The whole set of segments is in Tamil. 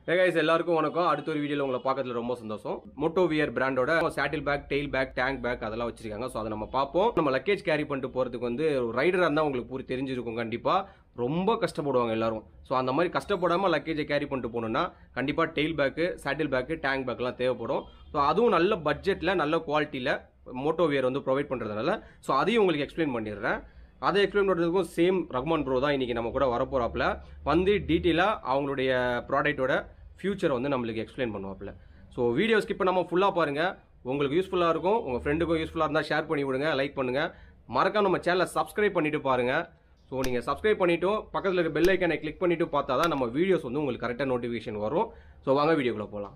Hey guys எல்லாருக்கும் வணக்கம் அடுத்த ஒரு வீடியோவில் உங்களை பார்க்கறதுல ரொம்ப சந்தோஷம் மோட்டோ வியர் பிராண்டோட saddle bag tail bag tank bag அதெல்லாம் வச்சிருக்காங்க ஸோ அதை நம்ம பார்ப்போம் நம்ம லக்கேஜ் கேரி பண்ணிட்டு போகிறதுக்கு வந்து ரைடராக இருந்தால் உங்களுக்கு பூரி தெரிஞ்சிருக்கும் கண்டிப்பாக ரொம்ப கஷ்டப்படுவாங்க எல்லாரும் ஸோ அந்த மாதிரி கஷ்டப்படாமல் லக்கேஜை கேரி பண்ணிட்டு போகணுன்னா கண்டிப்பாக tail bag saddle bag tank பேக்லாம் தேவைப்படும் ஸோ அதுவும் நல்ல பட்ஜெட்டில் நல்ல குவாலிட்டியில் மோட்டோ வியர் வந்து ப்ரொவைட் பண்ணுறதுனால ஸோ அதையும் உங்களுக்கு எக்ஸ்பிளைன் பண்ணிடுறேன் அதை எக்ஸ்பிளைன் பண்ணுறதுக்கும் சேம் ரஹ்மான் ப்ரோ தான் இன்றைக்கி நம்ம கூட வரப்போகிறாப்புல வந்து டீட்டெயிலாக அவங்களுடைய ப்ராடக்ட்டோட ஃபியூச்சரை வந்து நம்மளுக்கு எக்ஸ்பிளைன் பண்ணுவாப்புல ஸோ வீடியோ ஸ்கிப் பண்ணாமல் ஃபுல்லாக பாருங்கள் உங்களுக்கு யூஸ்ஃபுல்லாக இருக்கும் உங்கள் ஃப்ரெண்டுக்கும் யூஸ்ஃபுல்லாக இருந்தால் ஷேர் பண்ணி விடுங்க லைக் பண்ணுங்கள் மறக்காம நம்ம சேனலை சப்ஸ்கிரைப் பண்ணிட்டு பாருங்கள் ஸோ நீங்கள் சப்ஸ்கிரைப் பண்ணிட்டும் பக்கத்தில் இருக்க பெல் ஐக்கனை கிளிக் பண்ணிட்டு பார்த்தா தான் நம்ம வீடியோஸ் வந்து உங்களுக்கு கரெக்டாக நோட்டிஃபிகேஷன் வரும் ஸோ வாங்க வீடியோக்குள்ளே போகலாம்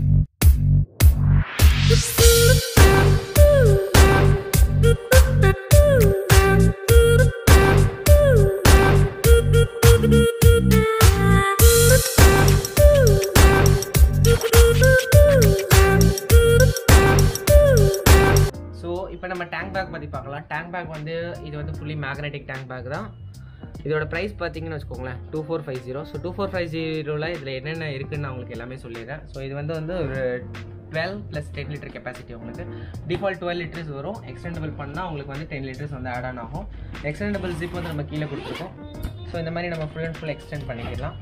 ஸோ இப்போ நம்ம டேங்க் பேக் பற்றி பார்க்கலாம் டேங்க் பேக் வந்து இது வந்து ஃபுல்லி மேக்னெட்டிக் டேங்க் பேக் தான் இதோட ப்ரைஸ் பார்த்தீங்கன்னு வச்சுக்கோங்களேன் two four five zero so two four five ஜீரோவில் இதில் என்னென்ன இருக்குன்னு நான் உங்களுக்கு எல்லாமே சொல்லிடுறேன் ஸோ இது வந்து வந்து ஒரு twelve plus ten litre capacity உங்களுக்கு டிஃபால்ட் டுவெல் லிட்டர்ஸ் வரும் எக்ஸ்டெண்டபிள் பண்ணால் உங்களுக்கு வந்து டென் லிட்டர்ஸ் வந்து ஆட் ஆன் ஆகும் எக்ஸ்டெண்டபிள் ஜிப் வந்து நம்ம கீழே கொடுத்துருக்கோம் ஸோ இந்த மாதிரி நம்ம ஃபுல் அண்ட் ஃபுல் எக்ஸ்டெண்ட் பண்ணிக்கலாம்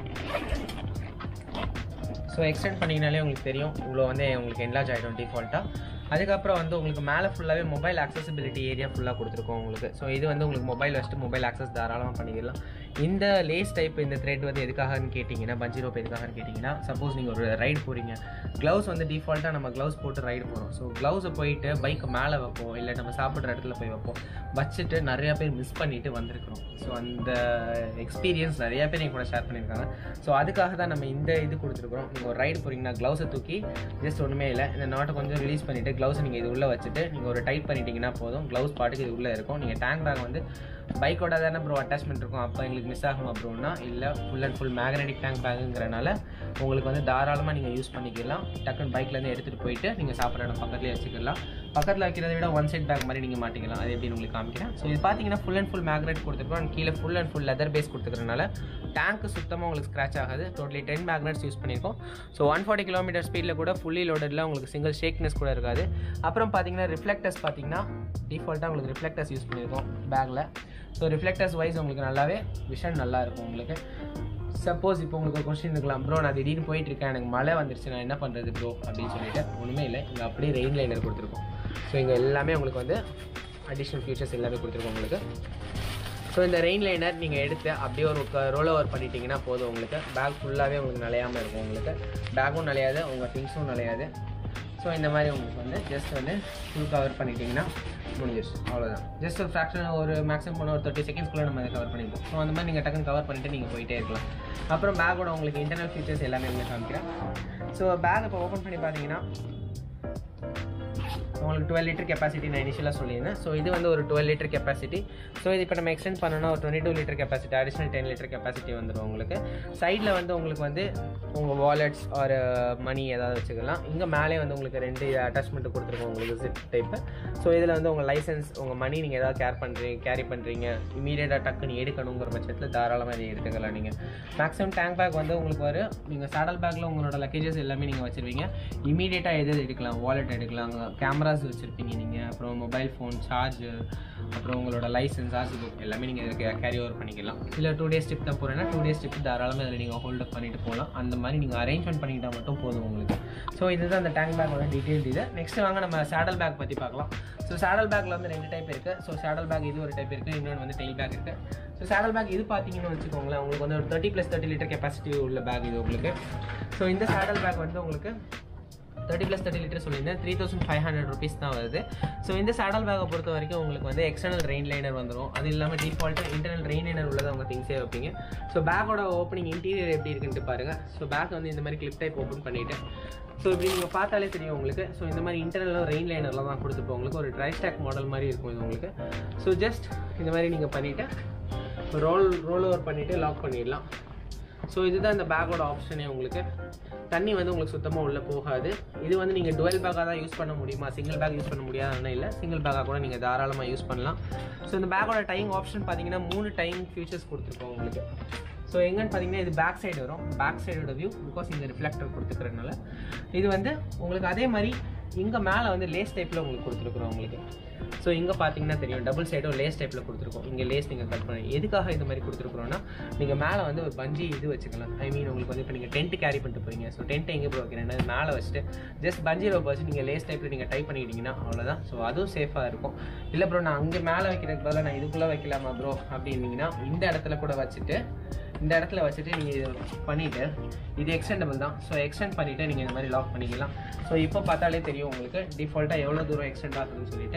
ஸோ எக்ஸ்டெண்ட் பண்ணிங்கனாலே உங்களுக்கு தெரியும் இவ்வளோ வந்து உங்களுக்கு என்லார்ஜ் ஆகிடும் டிஃபால்ட்டாக அதுக்கப்புறம் வந்து உங்களுக்கு மேலே ஃபுல்லாகவே மொபைல் அக்சசிபிலிட்டி ஏரியா ஃபுல்லாக கொடுத்துருக்கோம் உங்களுக்கு ஸோ இது வந்து உங்களுக்கு மொபைல் வச்சுட்டு மொபைல் ஆக்சஸ் தாராளமாக பண்ணிக்கலாம் இந்த லேஸ் டைப் இந்த த்ரெட் வந்து எதுக்காகன்னு கேட்டிங்கன்னா பஞ்சி ரோப் எதுக்காகன்னு கேட்டிங்கன்னா சப்போஸ் நீங்கள் ஒரு ரைடு போகிறீங்க க்ளவுஸ் வந்து டிஃபால்ட்டாக நம்ம க்ளவுஸ் போட்டு ரைடு போகிறோம் ஸோ க்ளவுஸை போயிட்டு பைக் மேலே வைப்போம் இல்லை நம்ம சாப்பிட்ற இடத்துல போய் வைப்போம் வச்சுட்டு நிறையா பேர் மிஸ் பண்ணிட்டு வந்திருக்கிறோம் ஸோ அந்த எக்ஸ்பீரியன்ஸ் நிறையா பேர் என் கூட ஷேர் பண்ணியிருக்காங்க ஸோ அதுக்காக தான் நம்ம இந்த இது கொடுத்துருக்குறோம் நீங்கள் ஒரு ரைடு போகிறீங்கன்னா க்ளவுஸை தூக்கி ஜஸ்ட் ஒன்றுமே இல்லை இந்த நாட்டை கொஞ்சம் ரிலீஸ் பண்ணிவிட்டு க்ளவுஸை நீங்கள் இது உள்ளே வச்சுட்டு நீங்கள் ஒரு டைட் பண்ணிட்டீங்கன்னா போதும் க்ளவுஸ் பாட்டுக்கு இது உள்ளே இருக்கும் நீங்கள் டேங்க் பேக் வந்து பைக்கோட தானே ப்ரோ அட்டாச்மெண்ட் இருக்கும் அப்போ எங்களுக்கு மிஸ் ஆகும் அப்புறம்னா இல்லை full and full magnetic tank பேக்குங்கிறனால உங்களுக்கு வந்து தாராளமாக நீங்கள் யூஸ் பண்ணிக்கலாம் டக்குன்னு பைக்லேருந்து எடுத்துகிட்டு போயிட்டு நீங்கள் சாப்பிட்ற இடம் பக்கத்துலேயே வச்சுக்கலாம் பக்கத்தில் வைக்கிறத விட ஒன் சைட் பேக் மாதிரி நீங்கள் மாட்டிக்கலாம் அது எப்படின்னு உங்களுக்கு காமிக்கிறேன் ஸோ இது பார்த்தீங்கன்னா ஃபுல் அண்ட் ஃபுல் மேக்னெட் கொடுத்துருக்கோம் and கீழே full and full leather base கொடுத்துக்கிறனால டேங்க் சுத்தமாக உங்களுக்கு ஸ்க்ராச் ஆகாது டோட்டலி டென் மேக்னெட்ஸ் யூஸ் பண்ணியிருக்கோம் ஸோ ஒன் ஃபார்ட்டி கிலோமீட்டர் ஸ்பீடில் கூட ஃபுல்லி லோடடில் உங்களுக்கு சிங்கிள் ஷேக்னஸ் கூட இருக்காது அப்புறம் பார்த்தீங்கன்னா ரிஃப்ளெக்டர்ஸ் பார்த்தீங்கன்னா டிஃபால்ட்டாக உங்களுக்கு ரிஃப்ளெக்டர்ஸ் யூஸ் பண்ணியிருக்கோம் பேக்கில் ஸோ ரிஃப்ளெக்டர்ஸ் வைஸ் உங்களுக்கு நல்லாவே விஷன் நல்லா இருக்கும் உங்களுக்கு சப்போஸ் இப்போ உங்களுக்கு ஒரு கொஸ்டின் இருக்கலாம் ப்ரோ நான் திடீர்னு போயிட்டு இருக்கேன் எனக்கு மழை வந்துருச்சு நான் என்ன பண்ணுறது ப்ரோ அப்படின்னு சொல்லிட்டு ஒன்றுமே இல்லை இங்கே அப்படியே ரெயின் லைனர் கொடுத்துருக்கோம் ஸோ இங்கே எல்லாமே உங்களுக்கு வந்து அடிஷ்னல் ஃபியூச்சர்ஸ் எல்லாமே கொடுத்துருக்கோம் உங்களுக்கு ஸோ இந்த ரெயின் லைனர் நீங்கள் எடுத்து அப்படியே ஒரு ரோல் ஓவர் பண்ணிட்டீங்கன்னா போதும் உங்களுக்கு பேக் ஃபுல்லாகவே உங்களுக்கு நலையாமல் இருக்கும் உங்களுக்கு பேக்கும் நலையாது உங்கள் திங்ஸும் நலையாது ஸோ இந்த மாதிரி உங்களுக்கு வந்து ஜஸ்ட் வந்து ஃபுல் கவர் பண்ணிட்டீங்கன்னா முடிஞ்சிருச்சு அவ்வளோதான் ஜஸ்ட் ஒரு ஃப்ராக்ஷன் ஒரு மேக்ஸிமம் பண்ண ஒரு தேர்ட்டி செகண்ட்ஸ்க்குள்ளே நம்ம அதை கவர் பண்ணிப்போம் ஸோ அந்த மாதிரி நீங்கள் டக்குன்னு கவர் பண்ணிவிட்டு நீங்கள் போயிட்டே இருக்கலாம் அப்புறம் பேக்கோட உங்களுக்கு இன்டர்னல் ஃபீச்சர்ஸ் எல்லாமே உங்களுக்கு காமிக்கிறேன் ஸோ பேக் இப்போ ஓப்பன் பண்ணி பார்த்தீங்கன்னா உங்களுக்கு டுவெல் லிட்டர் கெப்பாசிட்டி நான் இனிஷியலாக சொல்லியிருந்தேன் ஸோ இது வந்து ஒரு டுவெல் லிட்டர் கெப்பாசிட்டி ஸோ இது இப்போ நம்ம எக்ஸ்டெண்ட் பண்ணோன்னா ஒரு twenty two litre capacity additional ten litre capacity வந்துடும் உங்களுக்கு சைடில் வந்து உங்களுக்கு வந்து உங்கள் வாலெட்ஸ் ஒரு மணி ஏதாவது வச்சுக்கலாம் இங்கே மேலே வந்து உங்களுக்கு ரெண்டு அட்டாச்மெண்ட் கொடுத்துருக்கோம் உங்களுக்கு ஜிப் டைப்பு ஸோ இதில் வந்து உங்கள் லைசன்ஸ் உங்கள் மணி நீங்கள் ஏதாவது கேர் பண்ணுறீங்க கேரி பண்ணுறீங்க இமீடியட்டாக டக்குன்னு எடுக்கணுங்கிற பட்சத்தில் தாராளமாக இதை எடுத்துக்கலாம் நீங்கள் மேக்ஸிமம் டேங்க் பேக் வந்து உங்களுக்கு வரும் நீங்கள் சாடல் பேக்கில் உங்களோட லக்கேஜஸ் எல்லாமே நீங்கள் வச்சுருவீங்க இமீடியட்டாக எது எது எடுக்கலாம் வாலெட் எடுக்கலாம் கேமராஸ் வச்சுருப்பீங்க நீங்கள் அப்புறம் மொபைல் ஃபோன் சார்ஜர் அப்புறம் உங்களோட லைசன்ஸ் ஆர்சி புக் எல்லாமே நீங்கள் இதுக்கு கேரி ஓவர் பண்ணிக்கலாம் இல்லை டூ டேஸ் ட்ரிப் தான் போகிறேன்னா டூ டேஸ் ட்ரிப் தாராளமாக இதில் நீங்கள் ஹோல்ட் அப் பண்ணிட்டு போகலாம் அந்த மாதிரி நீங்கள் அரேஞ்ச்மெண்ட் பண்ணிக்கிட்டா மட்டும் போதும் உங்களுக்கு ஸோ இதுதான் அந்த டேங்க் பேக்கோட டீட்டெயில் இது நெக்ஸ்ட் வாங்க நம்ம சேடல் பேக் பற்றி பார்க்கலாம் ஸோ சேடல் பேக்கில் வந்து ரெண்டு டைப் இருக்குது ஸோ சேடல் பேக் இது ஒரு டைப் இருக்குது இன்னொன்று வந்து டெயில் பேக் இருக்குது ஸோ சேடல் பேக் இது பார்த்தீங்கன்னு வச்சுக்கோங்களேன் உங்களுக்கு வந்து ஒரு thirty plus thirty litre capacity உள்ள பேக் இது உங்களுக்கு ஸோ இந்த சேடல் பேக் வந்து உங்களுக்கு தேர்ட்டி ப்ளஸ் தேர்ட்டி லிட்டர் சொல்லியிருந்தேன் three thousand five hundred rupees தான் வருது ஸோ இந்த சேடல் பேக்கை பொறுத்த வரைக்கும் உங்களுக்கு வந்து எக்ஸ்டர்னல் ரெயின் லைனர் வந்துடும் அது இல்லாமல் டிஃபால்ட்டு இன்டர்னல் ரெயின் லைனர் உள்ளதை உங்கள் திங்ஸே வைப்பீங்க ஸோ பேக்கோட ஓப்பனிங் இன்டீரியர் எப்படி இருக்குன்ட்டு பாருங்கள் ஸோ பேக் வந்து இந்த மாதிரி கிளிப் டைப் ஓப்பன் பண்ணிவிட்டு ஸோ இப்படி நீங்கள் பார்த்தாலே தெரியும் உங்களுக்கு ஸோ இந்த மாதிரி இன்டர்னல் ரெயின் லைனர்லாம் தான் கொடுத்துருப்போம் உங்களுக்கு ஒரு ட்ரை ஸ்டாக் மாடல் மாதிரி இருக்கும் இது உங்களுக்கு ஸோ ஜஸ்ட் இந்த மாதிரி நீங்கள் பண்ணிவிட்டு ரோல் ரோல் ஓவர் பண்ணிவிட்டு லாக் பண்ணிடலாம் ஸோ இதுதான் இந்த பேக்கோட ஆப்ஷனே உங்களுக்கு தண்ணி வந்து உங்களுக்கு சுத்தமாக உள்ளே போகாது இது வந்து நீங்கள் டுவெல் பேக்காக தான் யூஸ் பண்ண முடியுமா சிங்கிள் பேக் யூஸ் பண்ண முடியாதுன்னா இல்லை சிங்கிள் பேக்காக கூட நீங்கள் தாராளமாக யூஸ் பண்ணலாம் ஸோ இந்த பேக்கோட டைம் ஆப்ஷன் பார்த்தீங்கன்னா மூணு டைம் ஃபியூச்சர்ஸ் கொடுத்துருக்கோம் உங்களுக்கு ஸோ எங்கன்னு பார்த்தீங்கன்னா இது பேக் சைடு வரும் பேக் சைடோட வியூ பிகாஸ் இந்த ரிஃப்ளெக்டர் கொடுத்துக்கிறதுனால இது வந்து உங்களுக்கு அதே மாதிரி இங்கே மேலே வந்து லேஸ் டைப்பில் உங்களுக்கு கொடுத்துருக்குறோம் உங்களுக்கு ஸோ இங்கே பார்த்தீங்கன்னா தெரியும் டபுள் சைடும் லேஸ் டைப்பில் கொடுத்துருக்கோம் இங்கே லேஸ் நீங்கள் கட் பண்ணி எதுக்காக இது மாதிரி கொடுத்துருக்குறோன்னா நீங்கள் மேலே வந்து ஒரு பஞ்சி இது வச்சுக்கலாம் ஐ மீன் உங்களுக்கு வந்து இப்போ நீங்கள் டென்ட் கேரி பண்ணிட்டு போறீங்க ஸோ டென்ட் எங்கே போய் வைக்கிறேன்னா இது மேலே வச்சுட்டு ஜஸ்ட் பஞ்சி ரோப் வச்சு நீங்கள் லேஸ் டைப்பில் நீங்கள் டைப் பண்ணிக்கிட்டீங்கன்னா அவ்வளோதான் ஸோ அதுவும் சேஃபாக இருக்கும் இல்லை ப்ரோ நான் அங்கே மேலே வைக்கிறதுக்கு பதிலாக நான் இதுக்குள்ளே வைக்கலாமா ப்ரோ அப்படின்னீங்கன்னா இந்த இடத்துல கூட வச்சுட்டு இந்த இடத்துல வச்சுட்டு நீங்கள் இது பண்ணிவிட்டு இது எக்ஸ்டெண்டபிள் தான் ஸோ எக்ஸ்டெண்ட் பண்ணிவிட்டு நீங்கள் இந்த மாதிரி லாக் பண்ணிக்கலாம் ஸோ இப்போ பார்த்தாலே தெரியும் உங்களுக்கு டிஃபால்ட்டாக எவ்வளோ தூரம் எக்ஸ்டெண்ட் ஆகுதுன்னு சொல்லிட்டு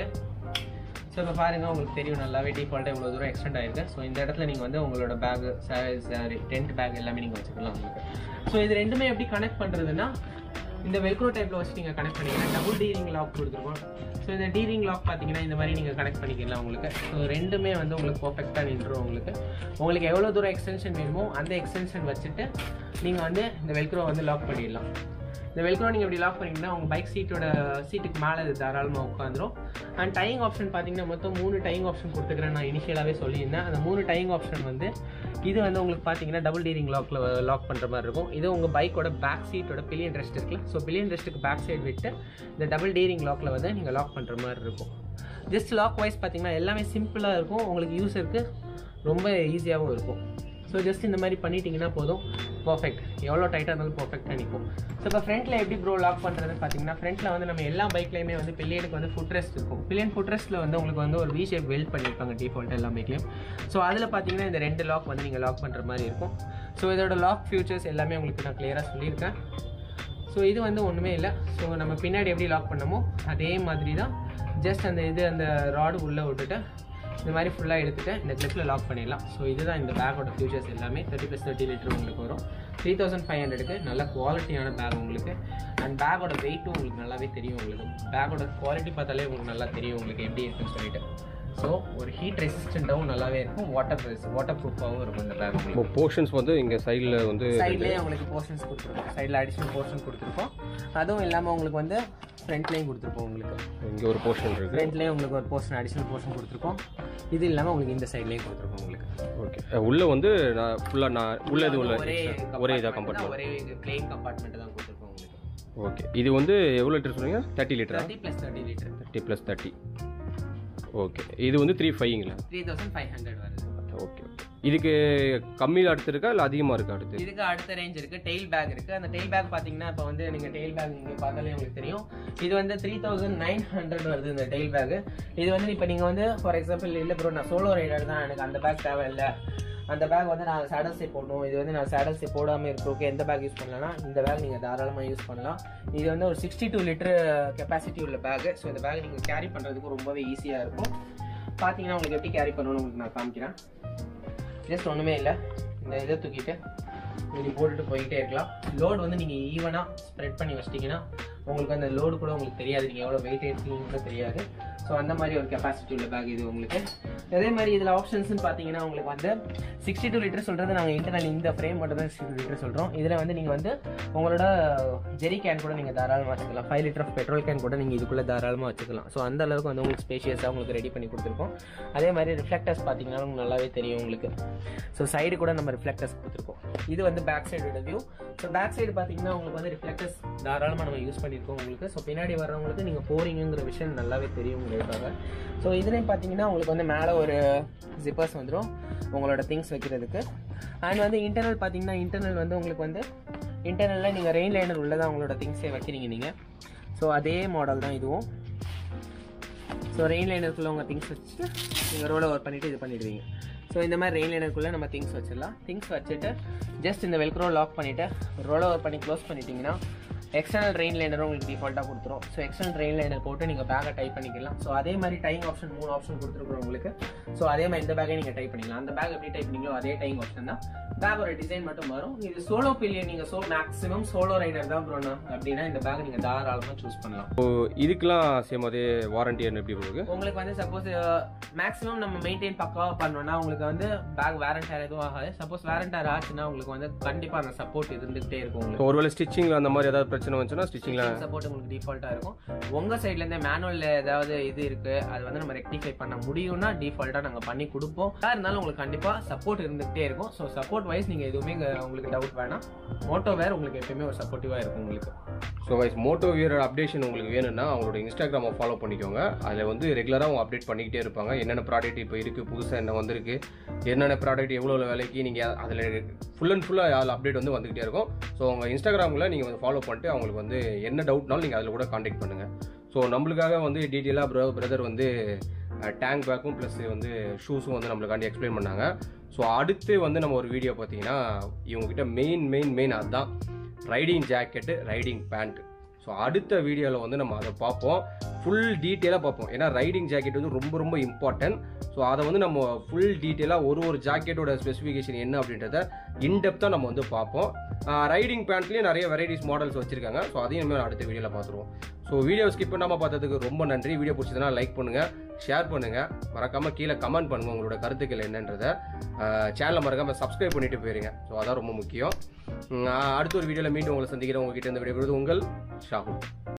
ஸோ இப்போ பாருங்கள் உங்களுக்கு தெரியும் நல்லாவே டிஃபால்ட்டாக இவ்வளோ தூரம் எக்ஸ்டெண்ட் ஆயிருக்கு ஸோ இந்த இடத்துல நீங்கள் வந்து உங்களோட பேக் சாரி டென்ட் பேக் எல்லாமே நீங்கள் வச்சுக்கலாம் உங்களுக்கு ஸோ இது ரெண்டுமே எப்படி கனெக்ட் பண்ணுறதுன்னா இந்த வெல்க்ரோ டைப்பில் வச்சு நீங்கள் கனெக்ட் பண்ணிக்கலாம் டபுள் டீரிங் லாக் கொடுத்துருக்கோம் ஸோ இந்த டீரிங் லாக் பார்த்தீங்கன்னா இந்த மாதிரி நீங்கள் கனெக்ட் பண்ணிக்கலாம் உங்களுக்கு ஸோ ரெண்டுமே வந்து உங்களுக்கு பர்ஃபெக்டாக நின்றுடும் உங்களுக்கு உங்களுக்கு எவ்வளோ தூரம் எக்ஸ்டென்ஷன் வேணுமோ அந்த எக்ஸ்டென்ஷன் வச்சுட்டு நீங்கள் வந்து இந்த வெல்க்ரோ வந்து லாக் பண்ணிடலாம் இந்த வெல்க்ரோ நீங்கள் இப்படி லாக் பண்ணிங்கன்னா உங்கள் பைக் சீட்டோட சீட்டுக்கு மேலே இது தாராளமாக உட்காந்துரும் அண்ட் டையிங் ஆப்ஷன் பார்த்தீங்கன்னா மொத்தம் மூணு டையிங் ஆப்ஷன் கொடுத்துக்கிறேன் நான் இனிஷியலாகவே சொல்லியிருந்தேன் அந்த மூணு டையிங் ஆப்ஷன் வந்து இது வந்து உங்களுக்கு பார்த்தீங்கன்னா டபுள் டீரிங் லாக்ல லாக் பண்ணுற மாதிரி இருக்கும் இது உங்கள் பைக்கோட பேக் சீட்டோட பில்லியன் ரெஸ்ட் இருக்குல்ல ஸோ பில்லியன் ரெஸ்ட்டுக்கு பேக் சைடு விட்டு இந்த டபுள் டீரிங் லாக்ல வந்து நீங்கள் லாக் பண்ணுற மாதிரி இருக்கும் ஜஸ்ட் லாக் வைஸ் பார்த்தீங்கன்னா எல்லாமே சிம்பிளாக இருக்கும் உங்களுக்கு யூஸருக்கு ரொம்ப ஈஸியாகவும் இருக்கும் ஸோ ஜஸ்ட் இந்த மாதிரி பண்ணிட்டீங்கன்னா போதும் பர்ஃபெக்ட் எவ்வளோ டைட்டாக இருந்தாலும் பர்ஃபெக்டாக நிற்கும் ஸோ இப்போ ஃப்ரண்ட்டில் எப்படி ப்ரோ லாக் பண்ணுறதுன்னு பார்த்தீங்கன்னா ஃப்ரண்ட்டில் வந்து நம்ம எல்லா பைக்லையுமே வந்து பில்லியனுக்கு வந்து ஃபுட் ரெஸ்ட் இருக்கும் பில்லியன் ஃபுட் ரெஸ்ட்டில் வந்து உங்களுக்கு வந்து ஒரு வி ஷேப் வெல்ட் பண்ணியிருப்பாங்க டிஃபால்ட் எல்லா பைக்லையும் ஸோ அதில் பார்த்தீங்கன்னா இந்த ரெண்டு லாக் வந்து நீங்கள் லாக் பண்ணுற மாதிரி இருக்கும் ஸோ இதோட லாக் ஃபியூச்சர்ஸ் எல்லாமே உங்களுக்கு நான் கிளியராக சொல்லியிருக்கேன் ஸோ இது வந்து ஒன்றுமே இல்லை ஸோ நம்ம பின்னாடி எப்படி லாக் பண்ணமோ அதே மாதிரி தான் ஜஸ்ட் அந்த இது அந்த ராடு உள்ளே விட்டுட்டு இந்த மாதிரி ஃபுல்லாக எடுத்துட்டு இந்த கிளிப்பில் லாக் பண்ணிடலாம் ஸோ இதுதான் இந்த பேக்கோட ஃபியூச்சர்ஸ் எல்லாமே தேர்ட்டி ப்ளஸ் தேர்ட்டி லிட்டர் உங்களுக்கு வரும் த்ரீ தௌசண்ட் ஃபைவ் ஹண்ட்ரடுக்கு நல்ல குவாலிட்டியான பேக் உங்களுக்கு அண்ட் பேக்கோட வெயிட்டும் உங்களுக்கு நல்லாவே தெரியும் உங்களுக்கு பேக்கோட குவாலிட்டி பார்த்தாலே உங்களுக்கு நல்லா தெரியும் உங்களுக்கு எப்படி இருக்குன்னு சொல்லிட்டு ஸோ ஒரு ஹீட் ரெசிஸ்டண்ட்டாகவும் நல்லாவே இருக்கும் வாட்டர் வாட்டர் ப்ரூஃபாகவும் இருக்கும் இந்த பேக் உங்களுக்கு போர்ஷன்ஸ் வந்து இங்கே சைடில் வந்து சைட்லேயே உங்களுக்கு போர்ஷன்ஸ் கொடுத்துருக்கோம் சைடில் அடிஷ்னல் போர்ஷன் கொடுத்துருக்கோம் அதுவும் இல்லாமல் உங்களுக்கு வந்து ஃப்ரண்ட்லேயும் கொடுத்துருப்போம் உங்களுக்கு இங்கே ஒரு போர்ஷன் இருக்குது ஃப்ரண்ட்லேயும் உங்களுக்கு ஒரு போர்ஷன் அடிஷ்னல் போர்ஷன் கொடுத்துருக்கோம் இது இல்லாமல் உங்களுக்கு இந்த சைட்லேயும் கொடுத்துருக்கோம் உங்களுக்கு ஓகே உள்ளே வந்து நான் ஃபுல்லாக நான் உள்ள இது உள்ள ஒரே ஒரே இதாக compartment தான், கம்பார்ட்மெண்ட் ஒரே பிளெயின் கம்பார்ட்மெண்ட் தான் கொடுத்துருக்கோம் உங்களுக்கு ஓகே இது வந்து எவ்வளோ லிட்டர் சொன்னீங்க தேர்ட்டி லிட்டரா thirty plus thirty litre thirty plus thirty okay இது வந்து த்ரீ ஃபைவ்ங்களா த்ரீ தௌசண்ட் ஃபைவ் ஹண்ட்ரட் வருது ஓகே ஓகே இதுக்கு கம்மியில் அடுத்து இருக்கா இல்லை அதிகமாக இருக்கா அடுத்து இதுக்கு அடுத்த ரேஞ்ச் இருக்கு டெயில் பேக் இருக்கு அந்த டெயில் பேக் பாத்தீங்கன்னா இப்போ வந்து நீங்க டெயில் பேக் இங்க பார்த்தாலே உங்களுக்கு தெரியும் இது வந்து த்ரீ தௌசண்ட் நைன் ஹண்ட்ரட் வருது இந்த டெயில் பேக் இது வந்து இப்போ நீங்க வந்து ஃபார் எக்ஸாம்பிள் இல்ல ப்ரோ நான் சோலோ ரைடர் தான் எனக்கு அந்த பேக் தேவையில்லை அந்த பேக் வந்து நான் சேடல்ஸே போடணும் இது வந்து நான் சேடல்ஸே போடாமல் இருக்கிறோக்கு எந்த பேக் யூஸ் பண்ணலாம்னா இந்த பேக் நீங்கள் தாராளமாக யூஸ் பண்ணலாம் இது வந்து ஒரு சிக்ஸ்டி டூ லிட்டர் கெப்பாசிட்டி உள்ள பேக் ஸோ இந்த பேக் நீங்கள் கேரி பண்ணுறதுக்கு ரொம்பவே ஈஸியாக இருக்கும் பார்த்தீங்கன்னா உங்களுக்கு எப்படி கேரி பண்ணணும்னு உங்களுக்கு நான் காமிக்கிறேன் ஜஸ்ட் ஒன்றுமே இல்லை இந்த இதை தூக்கிட்டு இப்படி போட்டுட்டு போயிட்டே இருக்கலாம் லோடு வந்து நீங்கள் ஈவனாக ஸ்ப்ரெட் பண்ணி வச்சிட்டிங்கன்னா உங்களுக்கு அந்த லோடு கூட உங்களுக்கு தெரியாது நீங்கள் எவ்வளோ வெயிட் எடுத்தீங்கன்னு கூட தெரியாது ஸோ அந்த மாதிரி ஒரு கெப்பாசிட்டி உள்ள பேக் இது உங்களுக்கு அதே மாதிரி இதில் ஆப்ஷன்ஸ்னு பார்த்தீங்கன்னா உங்களுக்கு வந்து சிக்ஸ்டி டூ லிட்டர் சொல்கிறது நாங்கள் இன்டர்னல் இந்த ஃப்ரேம் மட்டும் தான் சிக்ஸ்டி டூ லிட்டர் சொல்கிறோம் இதில் வந்து நீங்கள் வந்து உங்களோட ஜெரி கேன் கூட நீங்கள் தாராளமாக வச்சுக்கலாம் five litre of petrol can கூட நீங்கள் இதுக்குள்ளே தாராளமாக வச்சுக்கலாம் ஸோ அந்த அளவுக்கு வந்து உங்களுக்கு ஸ்பேஷியஸாக உங்களுக்கு ரெடி பண்ணி கொடுத்துருக்கோம் அதே மாதிரி ரிஃப்ளெக்டர்ஸ் பார்த்தீங்கன்னா உங்களுக்கு நல்லாவே தெரியும் உங்களுக்கு ஸோ சைடு கூட நம்ம ரிஃப்ளெக்டர்ஸ் கொடுத்துருக்கோம் இது வந்து பேக் சைடோட வியூ ஸோ பேக் சைடு பார்த்தீங்கன்னா உங்களுக்கு வந்து ரிஃப்ளெக்டர்ஸ் தாராளமாக நம்ம யூஸ் பண்ணியிருக்கோம் உங்களுக்கு ஸோ பின்னாடி வர்றவங்களுக்கு நீங்கள் போறீங்கிற விஷயம் நல்லாவே தெரியும் உங்களுக்காக ஸோ இதுலேயும் பார்த்தீங்கன்னா உங்களுக்கு வந்து மேலே ஒரு ஜிப்பர்ஸ் வந்துடும் உங்களோட திங்ஸ் வைக்கிறதுக்கு அண்ட் வந்து இன்டர்னல் பார்த்தீங்கன்னா இன்டர்னல் வந்து உங்களுக்கு வந்து இன்டர்னலில் நீங்கள் ரெயின் லைனர் உள்ள தான் உங்களோட திங்ஸே வைக்கிறீங்க நீங்கள் ஸோ அதே மாடல் தான் இதுவும் ஸோ ரெயின் லைனருக்குள்ளே உங்கள் திங்ஸ் வச்சுட்டு நீங்கள் ரோல ஒர்க் பண்ணிவிட்டு இது பண்ணிடுவீங்க ஸோ இந்த மாதிரி ரெயின் லைனருக்குள்ளே நம்ம திங்ஸ் வச்சிடலாம் திங்ஸ் வச்சுட்டு ஜஸ்ட் இந்த வெல்க்ரோ லாக் பண்ணிவிட்டு ரோல ஒர்க் பண்ணி க்ளோஸ் பண்ணிட்டீங்கன்னா எக்ஸ்டர்னல் ரெயின் லைனரும் உங்களுக்கு டிஃபால்ட்டாக கொடுத்துரும் ஸோ எக்ஸ்டர்னல் ரெயின் லைனர் போட்டு நீங்கள் பேக்கை டைப் பண்ணிக்கலாம் ஸோ அதே மாதிரி டைம் ஆப்ஷன் மூணு ஆப்ஷன் கொடுத்துருக்குறோம் உங்களுக்கு ஸோ அதே மாதிரி இந்த பேக்கை நீங்கள் டைப் பண்ணிக்கலாம் அந்த பேக் எப்படி டைப் பண்ணீங்களோ அதே டைம் ஆப்ஷன் தான் பேக்கோட டிசைன் மட்டும் வரும் இது சோலோ பில்லியன் நீங்கள் சோ மேக்ஸிமம் சோலோ ரைடர் தான் ப்ரோனா அப்படின்னா இந்த பேக் நீங்கள் தாராளமாக சூஸ் பண்ணலாம் இதுக்கெல்லாம் சேம் அதே வாரண்டி என்ன எப்படி இருக்கு உங்களுக்கு வந்து சப்போஸ் மேக்ஸிமம் நம்ம மெயின்டைன் பக்காவா பண்ணோம்னா உங்களுக்கு வந்து பேக் வேரண்ட் டயர் எதுவும் ஆகாது சப்போஸ் வேரண்ட் டயர் ஆச்சுன்னா உங்களுக்கு வந்து கண்டிப்பா அந்த சப்போர்ட் இருந்துகிட்டே இருக்கும் உங்களுக்கு ஒருவேளை ஸ்டிச்சிங்கில் அந்த மாதிரி ஏதாவது பிரச்சனை வந்துச்சுன்னா ஸ்டிச்சிங்கில் சப்போர்ட் உங்களுக்கு டிஃபால்ட்டா இருக்கும் உங்க சைட்ல இருந்து மேனுவல்ல ஏதாவது இது இருக்கு அது வந்து நம்ம ரெக்டிஃபை பண்ண முடியும்னா டிஃபால்ட்டா நாங்க பண்ணி கொடுப்போம் யாரா இருந்தாலும் உங்களுக்கு கண்டிப்பா சப்போர்ட் இருந்துகிட்டே இருக்கும் ஸோ சப்போர்ட் சப்போர்ட் வைஸ் நீங்கள் எதுவுமே இங்க உங்களுக்கு டவுட் வேணாம் மோட்டோ வேர் உங்களுக்கு எப்பயுமே ஒரு சப்போர்ட்டிவாக இருக்கும் உங்களுக்கு ஸோ வைஸ் மோட்டோ வியர் அப்டேஷன் உங்களுக்கு வேணும்னா அவங்களோட இன்ஸ்டாகிராமை ஃபாலோ பண்ணிக்கோங்க அதில் வந்து ரெகுலராக அவங்க அப்டேட் பண்ணிக்கிட்டே இருப்பாங்க என்னென்ன ப்ராடக்ட் இப்போ இருக்குது புதுசாக என்ன வந்திருக்கு என்னென்ன ப்ராடக்ட் எவ்வளோ விலைக்கு நீங்கள் அதில் ஃபுல் அண்ட் ஃபுல்லாக அதில் அப்டேட் வந்து வந்துகிட்டே இருக்கும் ஸோ உங்கள் இன்ஸ்டாகிராமில் நீங்கள் வந்து ஃபாலோ பண்ணிட்டு அவங்களுக்கு வந்து என்ன டவுட்னாலும் நீங்கள் அதில் கூட காண்டாக்ட் பண்ணுங்கள் ஸோ நம்மளுக்காக வந்து டீட்டெயிலாக ப்ரோ பிரதர் வந்து டேங்க் பேக்கும் ப்ளஸ் வந்து ஷூஸும் வந்து நம்மளுக்காண்டி எக்ஸ்பிளைன் பண்ணாங்க ஸோ அடுத்து வந்து நம்ம ஒரு வீடியோ பார்த்தீங்கன்னா இவங்ககிட்ட மெயின் மெயின் மெயின் அதுதான் riding jacket riding pant so அடுத்த வீடியோவில் வந்து நம்ம அதை பார்ப்போம் ஃபுல் டீட்டெயிலாக பார்ப்போம் ஏன்னா ரைடிங் ஜாக்கெட் வந்து ரொம்ப ரொம்ப இம்பார்ட்டன்ட் ஸோ அதை வந்து நம்ம ஃபுல் டீட்டெயிலாக ஒரு ஒரு ஜாக்கெட்டோட ஸ்பெசிஃபிகேஷன் என்ன அப்படின்றத இன்டெப்த்தாக நம்ம வந்து பார்ப்போம் ரைடிங் பேண்ட்லேயும் நிறைய வெரைட்டிஸ் மாடல்ஸ் வச்சுருக்காங்க ஸோ அதையும் நம்ம அடுத்த வீடியோவில் பார்த்துருவோம் ஸோ வீடியோ ஸ்கிப் பண்ணாமல் பார்த்ததுக்கு ரொம்ப நன்றி வீடியோ பிடிச்சதுனா லைக் பண்ணுங்கள் ஷேர் பண்ணுங்கள் மறக்காமல் கீழே கமெண்ட் பண்ணுங்கள் உங்களோட கருத்துக்கள் என்னன்றதை சேனலை மறக்காமல் சப்ஸ்கிரைப் பண்ணிட்டு போயிருங்க ஸோ அதான் ரொம்ப முக்கியம் உம், அடுத்த ஒரு வீடியோவில் மீண்டும் உங்களை சந்திக்கிறேன் உங்ககிட்ட இந்த வீடியோ உங்கள் ஷாகுல்